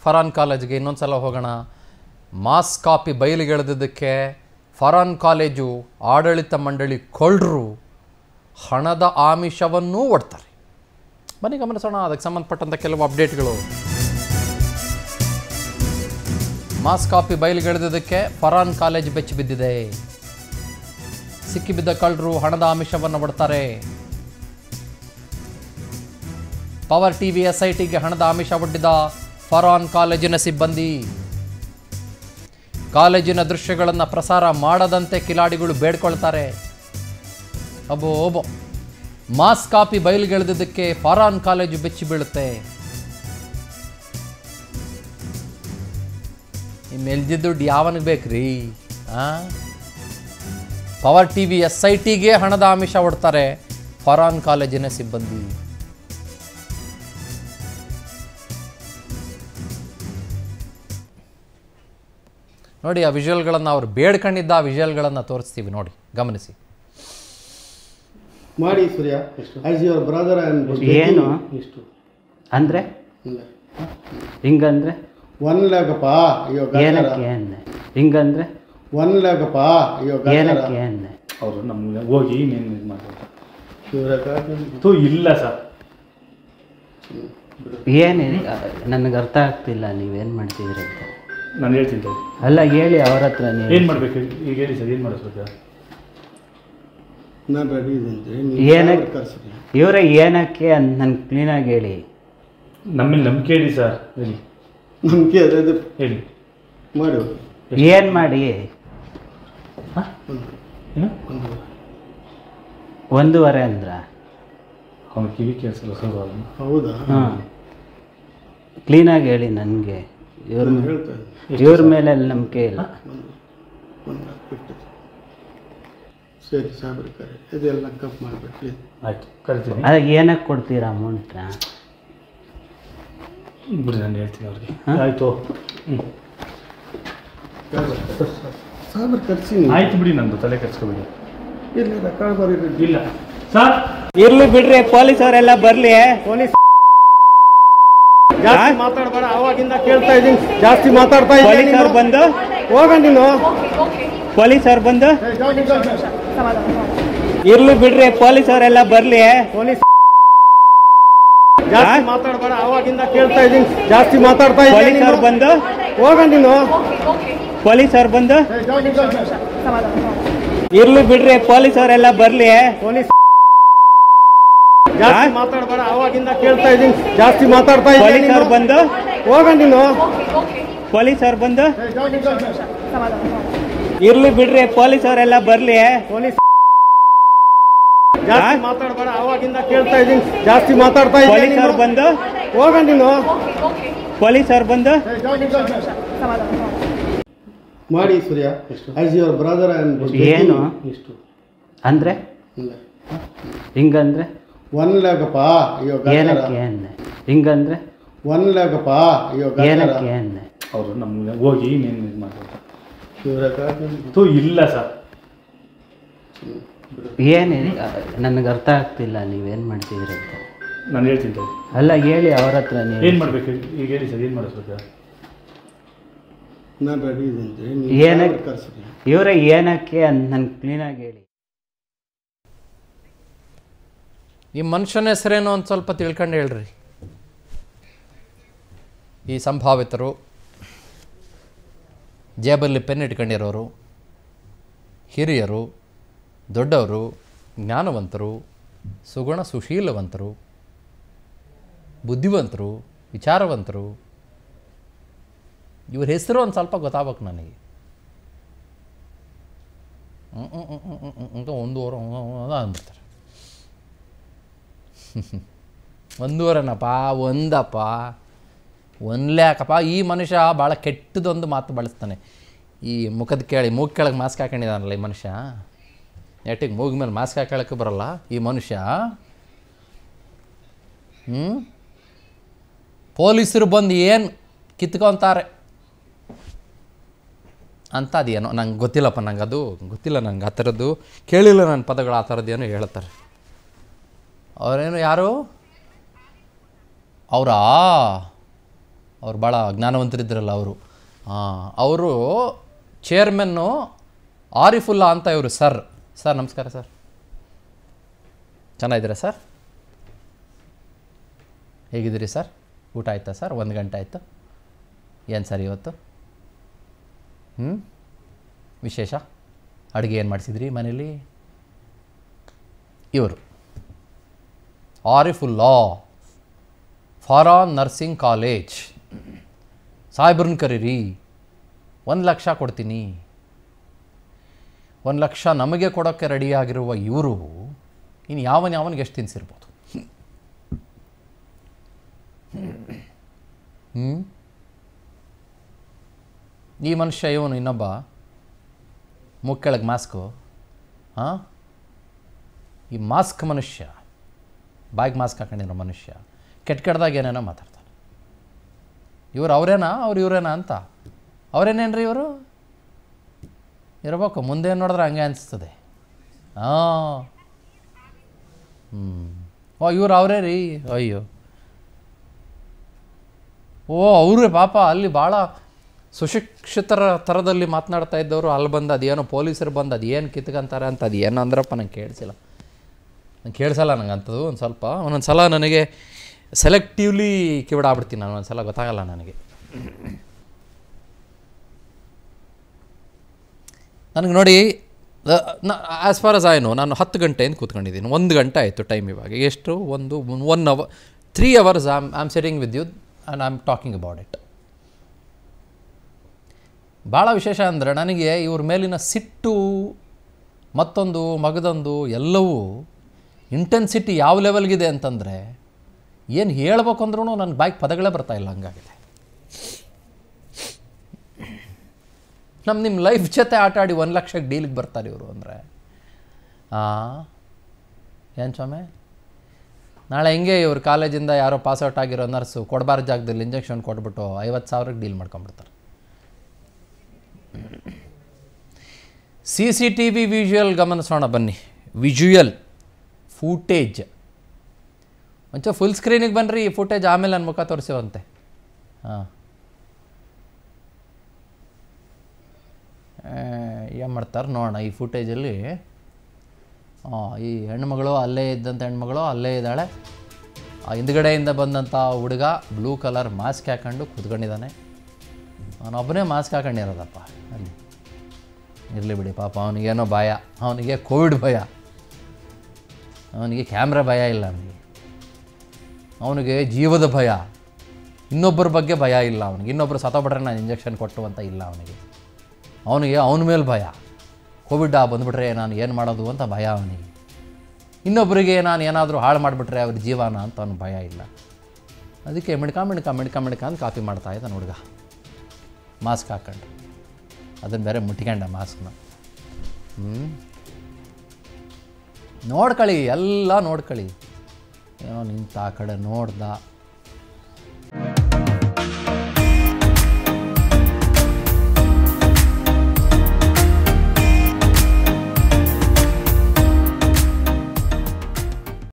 ಫರಾನ್ ಕಾಲೇಜ್ಗೆ ಇನ್ನೊಂದು ಸಲ ಹೋಗೋಣ ಮಾಸ್ ಕಾಪಿ ಬಯಲಿಗೆಳೆದಿದ್ದಕ್ಕೆ ಫರಾನ್ ಕಾಲೇಜು ಆಡಳಿತ ಮಂಡಳಿ ಕೊಳ್ಳರು ಹಣದ ಆಮಿಷವನ್ನೂ ಒಡ್ತಾರೆ ಬನ್ನಿ ಗಮನಿಸೋಣ ಅದಕ್ಕೆ ಸಂಬಂಧಪಟ್ಟಂಥ ಕೆಲವು ಅಪ್ಡೇಟ್ಗಳು ಮಾಸ್ ಕಾಪಿ ಬಯಲಿಗೆಳೆದಿದ್ದಕ್ಕೆ ಫರಾನ್ ಕಾಲೇಜ್ ಬೆಚ್ಚಿ ಬಿದ್ದಿದೆ ಸಿಕ್ಕಿಬಿದ್ದ ಕಳ್ಳರು ಹಣದ ಆಮಿಷವನ್ನು ಒಡ್ತಾರೆ ಪವರ್ ಟಿವಿ ಎಸ್ ಐ ಟಿಗೆ ಹಣದ ಆಮಿಷ ಒಡ್ಡಿದ ಫರಾನ್ ಕಾಲೇಜಿನ ಸಿಬ್ಬಂದಿ ಕಾಲೇಜಿನ ದೃಶ್ಯಗಳನ್ನು ಪ್ರಸಾರ ಮಾಡದಂತೆ ಕಿಲಾಡಿಗಳು ಬೇಡ್ಕೊಳ್ತಾರೆ ಅಬ್ಬೋ ಒಬ್ಬೋ ಮಾಸ್ ಕಾಪಿ ಬಯಲಿಗೆಳೆದಿದ್ದಕ್ಕೆ ಫಾರಾನ್ ಕಾಲೇಜು ಬೆಚ್ಚಿ ಬೀಳುತ್ತೆ ಈ ಮೇಲ್ದಿದ್ದ ದುಡ್ಡು ಯಾವನಿಗೆ ಬೇಕ್ರಿ ಆ ಪವರ್ ಟಿ ವಿ ಎಸ್ ಐ ಟಿಗೆ ಹಣದ ಆಮಿಷ ಒಡ್ತಾರೆ ಫಾರಾನ್ ಕಾಲೇಜಿನ ಸಿಬ್ಬಂದಿ ನೋಡಿ ಆ ವಿಜುವಲ್ಗಳನ್ನು ಅವ್ರು ಬೇಡ್ಕೊಂಡಿದ್ದ ಆ ವಿಜುವಲ್ಗಳನ್ನು ತೋರಿಸ್ತೀವಿ ನೋಡಿ ಗಮನಿಸಿ ಮಾಡಿ Surya as your brother and ಏನು ಇಷ್ಟು ಅಂದರೆ ಹಿಂಗಂದ್ರೆ ಒನ್ ಲ್ಯಾಕಪ್ಪ ಅಯ್ಯೋ ಏನಕ್ಕೆ ಅಂದೆ ಹಿಂಗಂದ್ರೆ ಒನ್ ಲ್ಯಾಕಪ್ಪ ಅಯ್ಯೋ ಏನಕ್ಕೆ ಅಂದೆ ಅವರು ನಮ್ಗೆ ಹೋಗಿ ನೀನು ಇದು ಮಾಡ್ತಾರೆ ಶಿವರಾಜ್ ತು ಇಲ್ಲ ಸರ್ ಏನು ನನಗೆ ಅರ್ಥ ಆಗ್ತಿಲ್ಲ ನೀವೇನು ಮಾಡ್ತಿದ್ರಿ ಅಂತ ನಾನು ಹೇಳ್ತೀನಿ ತಗೋ. ಅಲ್ಲ ಹೇಳಿ ಅವ್ರ ಹತ್ರ ನೀವು ಏನ್ ಮಾಡ್ಬೇಕು ಈಗ ಹೇಳಿ ಸರ್ ಏನು ಮಾಡಿಸ್ಬೇಕು ನಾನು ರೆಡಿ ಇದ್ದೀನಿ ಏನಕ್ಕೆ ಕರ್ಸ್ರಿ ಇವರೇ ಏನಕ್ಕೆ ಅಂತ ನನ್ಗೆ ಕ್ಲೀನಾಗಿ ಹೇಳಿ ನಮ್ಮಲ್ಲಿ ನಂಬಿಕೆ ಹೇಳಿ ಸರ್ ಹೇಳಿ ನಮ್ಗೆ ಅದೇ ಹೇಳಿ ಮಾಡಿ ಏನು ಮಾಡಿ ಏನು ಒಂದೂವರೆ ಅಂದ್ರ ಅವನು ಕಿವಿ ಕೇಳಿಸಲ್ಲ ಸರ್ ಅವನು ಹೌದಾ ಹಾಂ ಕ್ಲೀನಾಗಿ ಹೇಳಿ ನನಗೆ ಇವ್ರ ನಾನು ಹೇಳ್ತಾ ಇದ್ದೀನಿ ಇವ್ರ ಮೇಲೆ ನಂಬಿಕೆ ಇಲ್ಲ ಒನ್ ಲ್ಯಾಕ್ ಫಿಫ್ಟಿ ಸರಿ ಸಾಬ್ರಿ ಕರೆ ಇದೆಲ್ಲ ಕಪ್ ಮಾಡಿಬಿಟ್ಟು ಪ್ಲೀಸ್ ಆಯ್ತು ಕರಿತೀನಿ ಅದಾಗ ಏನಕ್ಕೆ ಕೊಡ್ತೀರಾ ಅಮೌಂಟ್ನ ಬಿಡಿ ನಾನು ಹೇಳ್ತೀನಿ ಅವ್ರಿಗೆ ಆಯ್ತು ಹ್ಞೂ ಸಾಬ್ರಿ ಕರ್ಸಿ ಆಯ್ತು ಬಿಡಿ ನಂದು ತಲೆ ಕೆಡ್ಸ್ಕೊಬೇಡಿ ಇಲ್ಲ ರೆಕಾರ್ಡ್ ಬರೀರಿ ಇಲ್ಲ ಸರ್ ಇರ್ಲಿ ಬಿಡ್ರಿ ಪೊಲೀಸ್ ಅವರೆಲ್ಲ ಬರ್ಲಿ ಪೊಲೀಸ್ ಜಾಸ್ತಿ ಮಾತಾಡಬೇಡ ಅವಾಗಿಂದ ಕೇಳ್ತಾ ಇದ್ದೀನಿ ಜಾಸ್ತಿ ಮಾತಾಡ್ತಾ ಪೊಲೀಸ್ ಇದ್ದೀನಿ ಅವ್ರು ಬಂದು ಹೋಗ ನೀನು ಪೊಲೀಸ್ ಅವ್ರು ಬಂದು ಇರ್ಲಿ ಬಿಡ್ರಿ ಪೊಲೀಸ್ ಅವರೆಲ್ಲ ಬರ್ಲಿ ಪೊಲೀಸ್ ಜಾಸ್ತಿ ಮಾತಾಡಬೇಡ ಅವಾಗಿಂದ ಕೇಳ್ತಾ ಇದ್ದೀನಿ ಜಾಸ್ತಿ ಮಾತಾಡ್ತಾ ಪೊಲೀಸ್ ಇದ್ದೀನಿ ಅವ್ರು ಬಂದು ಹೋಗ ನೀನು ಪೊಲೀಸ್ ಅವ್ರು ಬಂದು ಇರ್ಲಿ ಬಿಡ್ರಿ ಪೊಲೀಸ್ ಅವರೆಲ್ಲ ಬರ್ಲಿ ಪೊಲೀಸ್ ಜಾಸ್ತಿ ಮಾತಾಡಬೇಡ ಅವಾಗಿಂದ ಕೇಳ್ತಾ ಇದ್ದೀನಿ ಜಾಸ್ತಿ ಮಾತಾಡ್ತಾ ಪೊಲೀಸ್ ಇದ್ದೀನಿ ಅವ್ರು ಬಂದು ಹೋಗ ನೀನು ಪೊಲೀಸ್ ಅವ್ರು ಬಂದು ಇರ್ಲಿ ಬಿಡ್ರಿ ಪೊಲೀಸ್ ಅವರೆಲ್ಲ ಬರ್ಲಿ ಪೊಲೀಸ್ ಜಾಸ್ತಿ ಮಾತಾಡಬೇಡ ಅವಾಗಿಂದ ಕೇಳ್ತಾ ಇದ್ದೀನಿ ಜಾಸ್ತಿ ಮಾತಾಡ್ತಾ ಪೊಲೀಸ್ ಇದ್ದೀನಿ ಅವ್ರು ಬಂದು ಹೋಗ ನೀನು ಪೊಲೀಸ್ ಅವ್ರು ಬಂದು ಮಾಡಿ Surya as your brother and ಏನು ಇಷ್ಟು ಅಂದ್ರೆ ಹಿಂಗಂದ್ರೆ ಒನ್ ಲ್ಯಾಕಪ್ಪ ಅಯ್ಯೋ ಏನಕ್ಕೆ ಅಂದೆ ಹಿಂಗಂದ್ರೆ ಒನ್ ಲ್ಯಾಕಪ್ಪ ಅಯ್ಯೋ ಏನಕ್ಕೆ ಅಂದೆ ಅವರು ನಮ್ಗೆ ಹೋಗಿ ನೀನು ಇದು ಮಾಡ್ತಾರೆ ಶಿವರಾಜ್ ತು ಇಲ್ಲ ಸರ್ ಏನು ನನಗೆ ಅರ್ಥ ಆಗ್ತಿಲ್ಲ ನೀವೇನು ಮಾಡ್ತಿದ್ರಿ ಅಂತ ನಾನು ಹೇಳ್ತೀನಿ ತಗೋ. ಅಲ್ಲ ಹೇಳಿ ಅವ್ರ ಹತ್ರ ನೀವು ಏನ್ ಮಾಡ್ಬೇಕು ಈಗ ಹೇಳಿ ಸರ್ ಏನು ಮಾಡಿಸ್ಬೇಕು ನಾನು ರೆಡಿ ಇದ್ದೀನಿ ಏನಕ್ಕೆ ಕರ್ಸ್ರಿ ಇವರೇ ಏನಕ್ಕೆ ಅಂತ ನನ್ಗೆ ಕ್ಲೀನಾಗಿ ಹೇಳಿ ಈ ಮನುಷ್ಯನ ಹೆಸರೇನು ಅಂತ ಸ್ವಲ್ಪ ತಿಳ್ಕೊಂಡು ಹೇಳ್ರಿ ಈ ಸಂಭಾವಿತರು ಜೇಬಲ್ಲಿ ಪೆನ್ ಇಟ್ಕೊಂಡಿರೋರು ಹಿರಿಯರು ದೊಡ್ಡವರು ಜ್ಞಾನವಂತರು ಸುಗುಣ ಸುಶೀಲವಂತರು ಬುದ್ಧಿವಂತರು ವಿಚಾರವಂತರು ಇವ್ರ ಹೆಸರು ಒಂದು ಸ್ವಲ್ಪ ಗೊತ್ತಾಗ್ಬೇಕು ನನಗೆ ಹ್ಮ್, ಹ್ಮ್, ಹ್ಮ್, ಹ್ಮ್, ಹ್ಮ್, ಹ್ಮ್ ಅಂತ ಒಂದೂವರೆ ಹ್ಮ್, ಹ್ಮ್ ಅಂತ ಅಂದ್ಬಿಡ್ತಾರೆ ಒಂದೂವರೆನಪ್ಪ ಒಂದಪ್ಪ ಒಂದ್ಲ್ಯಾಕಪ್ಪ ಈ ಮನುಷ್ಯ ಭಾಳ ಕೆಟ್ಟದೊಂದು ಮಾತು ಬಳಸ್ತಾನೆ ಈ ಮುಖದ ಕೇಳಿ ಮೂಗ್ ಕೆಳಗೆ ಮಾಸ್ಕ್ ಹಾಕೊಂಡಿದ್ದಾನಲ್ಲ ಈ ಮನುಷ್ಯ ನೆಟ್ಟಿಗೆ ಮೂಗ್ ಮೇಲೆ ಮಾಸ್ಕ್ ಹಾಕೊಳ್ಳೋಕ್ಕೆ ಬರಲ್ಲ ಈ ಮನುಷ್ಯ ಹ್ಞೂ ಪೊಲೀಸರು ಬಂದು ಏನು ಕಿತ್ಕೊತಾರೆ ಅಂತ ಅದೇನೋ ನಂಗೆ ಗೊತ್ತಿಲ್ಲಪ್ಪ ನಂಗೆ ಅದು ಗೊತ್ತಿಲ್ಲ ನಂಗೆ ಆ ಥರದ್ದು ಕೇಳಿಲ್ಲ ನನ್ನ ಪದಗಳು ಆ ಥರದ್ದೇನೋ ಹೇಳ್ತಾರೆ ಅವರೇನು ಯಾರು ಅವರಾ ಅವ್ರು ಭಾಳ ಜ್ಞಾನವಂತರಿದ್ರಲ್ಲ ಅವರು ಅವರು ಚೇರ್ಮನ್ನು ಆರಿಫುಲ್ಲಾ ಅಂತ ಇವರು ಸರ್ ಸರ್ ನಮಸ್ಕಾರ ಸರ್ ಚೆನ್ನಾಗಿದ್ದೀರಾ ಸರ್ ಹೇಗಿದ್ದೀರಿ ಸರ್ ಊಟ ಆಯ್ತಾ ಸರ್ ಒಂದು ಗಂಟೆ ಆಯಿತು ಏನು ಸರ್ ಇವತ್ತು ಹ್ಞೂ ವಿಶೇಷ ಅಡುಗೆ ಏನು ಮಾಡಿಸಿದ್ರಿ ಮನೇಲಿ ಇವರು ಆರಿಫುಲ್ಲಾ ಫಾರಾನ್ ನರ್ಸಿಂಗ್ ಕಾಲೇಜ್ ಸಾಹೇಬ್ರನ್ನ ಕರೀರಿ ಒಂದು ಲಕ್ಷ ಕೊಡ್ತೀನಿ ಒಂದು ಲಕ್ಷ ನಮಗೆ ಕೊಡೋಕ್ಕೆ ರೆಡಿಯಾಗಿರುವ ಇವರು ಇನ್ನು ಯಾವನ ಯಾವನಿಗೆ ಎಷ್ಟು ತಿನ್ಸಿರ್ಬೋದು ಹ್ಞೂ ಈ ಮನುಷ್ಯ ಇವನು ಇನ್ನೊಬ್ಬ ಮುಕ್ಕೆಳಗೆ ಮಾಸ್ಕು ಹಾಂ ಈ ಮಾಸ್ಕ್ ಮನುಷ್ಯ ಬಾಯಿಗೆ ಮಾಸ್ಕ್ ಹಾಕೊಂಡಿರೋ ಮನುಷ್ಯ ಕೆಟ್ಟ ಕೆಟ್ಟದಾಗ ಏನೇನೋ ಮಾತಾಡ್ತಾನೆ ಇವ್ರು ಅವರೇನಾ ಅವ್ರು ಇವರೇನಾ ಅಂತ ಅವರೇನೇನ್ರಿ ಇವರು ಇರಬೇಕು ಮುಂದೆ ನೋಡಿದ್ರೆ ಹಂಗೆ ಅನಿಸ್ತದೆ ಹಾಂ ಹ್ಞೂ ಓ ಇವ್ರು ಅವರೇ ರೀ ಅಯ್ಯೋ ಓ ಅವರೇ ಪಾಪ ಅಲ್ಲಿ ಭಾಳ ಸುಶಿಕ್ಷಿತರ ಥರದಲ್ಲಿ ಮಾತನಾಡ್ತಾ ಇದ್ದವರು ಅಲ್ಲಿ ಬಂದು ಅದೇನೋ ಪೊಲೀಸರು ಬಂದು ಅದು ಏನು ಕಿತ್ಕೊಂತಾರೆ ಅಂತ ಅದು ಏನು ಅಂದ್ರಪ್ಪ ನಂಗೆ ಕೇಳಿಸಿಲ್ಲ ನಂಗೆ ಕೇಳಿಸಲ್ಲ ನಂಗೆ ಅಂಥದ್ದು ಒಂದು ಸ್ವಲ್ಪ ಒಂದೊಂದು ಸಲ ನನಗೆ ಸೆಲೆಕ್ಟಿವ್ಲಿ ಕಿವಿಡಾಗ್ಬಿಡ್ತೀನಿ ನಾನು ಒಂದು ಸಲ ಗೊತ್ತಾಗಲ್ಲ ನನಗೆ ನನಗೆ ನೋಡಿ ಆ್ಯಸ್ ಫಾರ್ ಅಸ್ ಆಯ್ನು ನಾನು ಹತ್ತು ಗಂಟೆಯಿಂದ ಕೂತ್ಕೊಂಡಿದ್ದೀನಿ ಒಂದು ಗಂಟೆ ಆಯಿತು ಟೈಮ್ ಇವಾಗ ಎಷ್ಟು ಒಂದು one hour three hours I'm I am sitting with you and I am talking about it ಭಾಳ ವಿಶೇಷ ಅಂದರೆ ನನಗೆ ಇವ್ರ ಮೇಲಿನ ಸಿಟ್ಟು ಮತ್ತೊಂದು ಮಗದೊಂದು ಎಲ್ಲವೂ ಇಂಟೆನ್ಸಿಟಿ ಯಾವ ಲೆವೆಲ್ಗಿದೆ ಅಂತಂದರೆ ಏನು ಹೇಳ್ಬೇಕು ಅಂದ್ರೂ ನನ್ನ ಬಾಯ್ಗೆ ಪದಗಳೇ ಬರ್ತಾ ಇಲ್ಲ ಹಂಗಾಗಿದೆ ನಮ್ಮ ನಿಮ್ಮ ಲೈಫ್ ಜೊತೆ ಆಟ ಆಡಿ ಒಂದು ಲಕ್ಷಕ್ಕೆ ಡೀಲಿಗೆ ಬರ್ತಾರೆ ಇವರು ಅಂದರೆ ಹಾಂ ಏನು ಸ್ವಾಮಿ ನಾಳೆ ಹಿಂಗೆ ಇವ್ರು ಕಾಲೇಜಿಂದ ಯಾರೋ ಪಾಸ್ಔಟ್ ಆಗಿರೋ ನರ್ಸು ಕೊಡಬಾರ್ದು ಜಾಗದಲ್ಲಿ ಇಂಜೆಕ್ಷನ್ ಕೊಟ್ಬಿಟ್ಟು ಐವತ್ತು ಸಾವಿರಕ್ಕೆ ಡೀಲ್ ಮಾಡ್ಕೊಂಬಿಡ್ತಾರೆ C C T V visual ಗಮನಿಸೋಣ ಬನ್ನಿ ವಿಜುವಲ್ ಫೂಟೇಜ್ ಒಂಚೂರು ಫುಲ್ ಸ್ಕ್ರೀನಿಗೆ ಬನ್ನಿರಿ ಈ ಫುಟೇಜ್ ಆಮೇಲೆ ನನ್ನ ಮುಖ ತೋರಿಸಿವಂತೆ ಹಾಂ ಏನು ಮಾಡ್ತಾರೆ ನೋಡೋಣ ಈ ಫುಟೇಜಲ್ಲಿ ಈ ಹೆಣ್ಮಗಳು ಅಲ್ಲೇ ಇದ್ದಂಥ ಹೆಣ್ಮಗಳು ಅಲ್ಲೇ ಇದ್ದಾಳೆ ಆ ಹಿಂದ್ಗಡೆಯಿಂದ ಬಂದಂಥ ಹುಡುಗ ಬ್ಲೂ ಕಲರ್ ಮಾಸ್ಕ್ ಹಾಕೊಂಡು ಕೂತ್ಕೊಂಡಿದ್ದಾನೆ ಅವನೊಬ್ಬನೇ ಮಾಸ್ಕ್ ಹಾಕೊಂಡಿರೋದಪ್ಪ ಅಲ್ಲಿ ಇರಲಿ ಬಿಡಿ ಪಾಪ ಅವನಿಗೇನೋ ಭಯ ಅವನಿಗೆ ಕೋವಿಡ್ ಭಯ ಅವನಿಗೆ ಕ್ಯಾಮ್ರಾ ಭಯ ಇಲ್ಲ ಅವನಿಗೆ ಅವನಿಗೆ ಜೀವದ ಭಯ ಇನ್ನೊಬ್ಬರ ಬಗ್ಗೆ ಭಯ ಇಲ್ಲ ಅವನಿಗೆ ಇನ್ನೊಬ್ಬರು ಸತ್ತೋಗ್ಬಿಟ್ರೆ ನಾನು ಇಂಜೆಕ್ಷನ್ ಕೊಟ್ಟು ಅಂತ ಇಲ್ಲ ಅವನಿಗೆ ಅವನಿಗೆ ಅವನ ಮೇಲೆ ಭಯ ಕೋವಿಡ್ ಬಂದುಬಿಟ್ರೆ ನಾನು ಏನು ಮಾಡೋದು ಅಂತ ಭಯ ಅವನಿಗೆ ಇನ್ನೊಬ್ಬರಿಗೆ ನಾನು ಏನಾದರೂ ಹಾಳು ಮಾಡಿಬಿಟ್ರೆ ಅವ್ರ ಜೀವನ ಅಂತ ಅವ್ನಿಗೆ ಭಯ ಇಲ್ಲ ಅದಕ್ಕೆ ಮಿಡ್ಕ ಮಿಡ್ಕ ಮಿಡ್ಕ ಮಿಡ್ಕ ಅಂತ ಕಾಪಿ ಮಾಡ್ತಾ ಇದ್ದಾನೆ ಹುಡುಗ ಮಾಸ್ಕ್ ಹಾಕ್ಕೊಂಡು ಅದನ್ನು ಬೇರೆ ಮುಟ್ಕೊಂಡ ಮಾಸ್ಕ್ನ ಹ್ಞೂ ನೋಡ್ಕೊಳ್ಳಿ ಎಲ್ಲ ನೋಡ್ಕೊಳ್ಳಿ ಏನೋ ನಿಂತ ಆ ಕಡೆ ನೋಡ್ದ